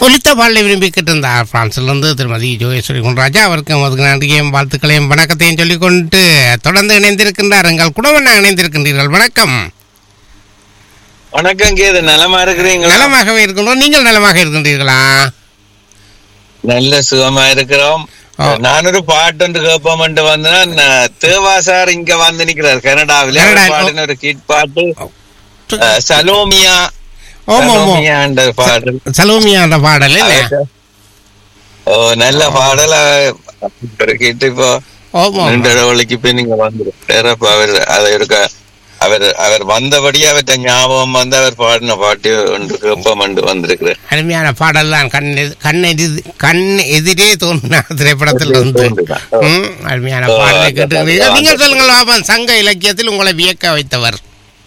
ஒலித்த பாடலை விரும்பி கேட்டிருந்தார் பிரான்சிலிருந்து திருமதி ஜோகேஸ்வரி குன்ராஜா அவருக்கு அதுக்கு நன்றியையும் வாழ்த்துக்களையும் வணக்கத்தையும் சொல்லிக்கொண்டு தொடர்ந்து இணைந்திருக்கின்றார் எங்கள் குடும்பம் இணைந்திருக்கின்றீர்கள் வணக்கம் வணக்கம் கேது நலமா இருக்கிறீங்களா நலமாகவே இருக்கின்றோம் நீங்கள் நலமாக இருக்கின்றீர்களா நல்ல சுகமா இருக்கிறோம் ஆ. நான் ஒரு பாட்டு ஒன்று கேட்போம்ட்டு வந்தேன்னா நான் தேவா சார் இங்க வந்து நிக்கிறார் கனடாவில கனடா. அவர் பாடின ஒரு கிட் பாட்டு அஹ், சலோமியா ஓம் ஓம் ஓம் சலோமியான்ற பாடல் சலோமியா அந்த பாடல் என்ன ஓ நல்ல பாடல் அஹ், ஒரு கிட் இப்போ ஓம் ஓம் ரெண்டு வழிக்கு போய் நீங்க வந்துரு அவர் அதை இருக்க அவர் அவர் வந்தபடி அவர்கிட்ட ஞாபகம் வந்து அவர் பாடின பாட்டு ஒன்று கேட்போம்ட்டு வந்திருக்கிறார் அருமையான பாடல் தான் கண் எதி- கண் எதிர் கண் எதிரே தோன்றின திரைப்படத்தில் இருந்து ம், அருமையான ஓ, பாடலை அந்த கேட்டுக்கிறீர்கள் பாடல். நீங்கள் சொல்லுங்கள் பாபன் சங்க இலக்கியத்தில் உங்களை வியக்க வைத்தவர்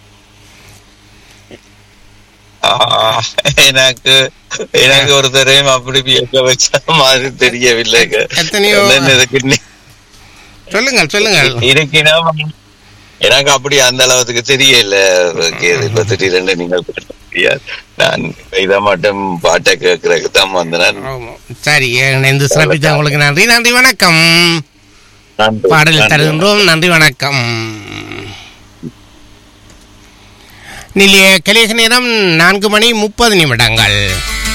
ஆஹ், எனக்கு எனக்கு ஒரு தரையும் அப்படி வியக்க வச்ச மாதிரி தெரியவில்லை எத்தனையோ- எனக்கு இன்னி- சொல்லுங்கள் சொல்லுங்கள் இருக்கினா எனக்கு அப்படி அந்த அளவுக்கு தெரியல கேது இப்ப திடீரென்று நீங்கள் தெரியாது. நான் இதை மட்டும் பாட்டை கேட்கறதுக்கு தான் வந்தேன் ஆமாம். சரி இணைந்து சிறப்பித்த உங்களுக்கு நன்றி நன்றி வணக்கம் நன்றி. பாடல் நன்றி. தருகின்றோம் நன்றி வணக்கம் நிலைய கலிக நேரம் நான்கு மணி முப்பது நிமிடங்கள்